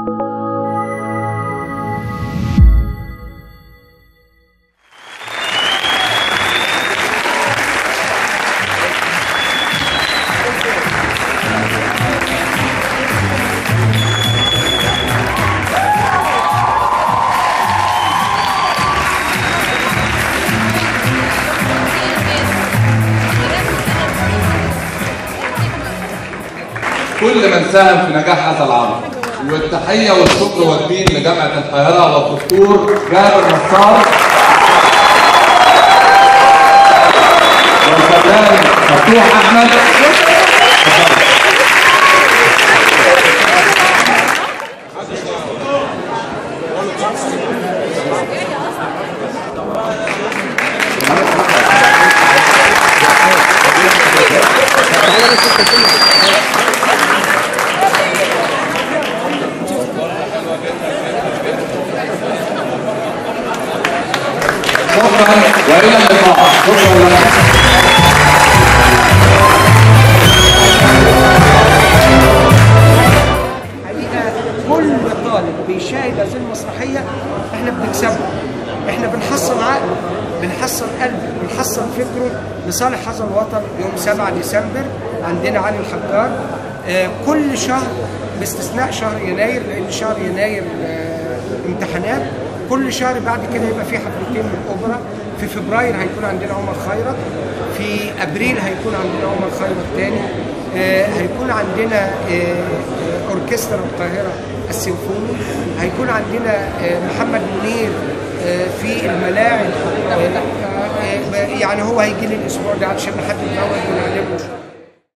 كل من ساهم في نجاح هذا العمل والتحيه والشكر والدين لجامعه القاهره والدكتور جابر نصار والفنان فتوح احمد شكرا والى اللقاء شكرا لك حقيقه كل طالب بيشاهد هذه المسرحيه احنا بنكسبه احنا بنحصن عقله بنحصن قلبه بنحصن فكره لصالح هذا الوطن يوم 7 ديسمبر عندنا علي الحجار آه، كل شهر باستثناء شهر يناير لان شهر يناير آه، امتحانات كل شهر بعد كده يبقى في حفلتين من الاوبرا في فبراير هيكون عندنا عمر خيرت في ابريل هيكون عندنا عمر خيرت تاني آه، هيكون عندنا آه، آه، اوركسترا القاهره السيمفوني هيكون عندنا آه، محمد منير آه، في الملاعب آه، آه، يعني هو هيجي لي الاسبوع ده عشان نحدد موعد ونعلمه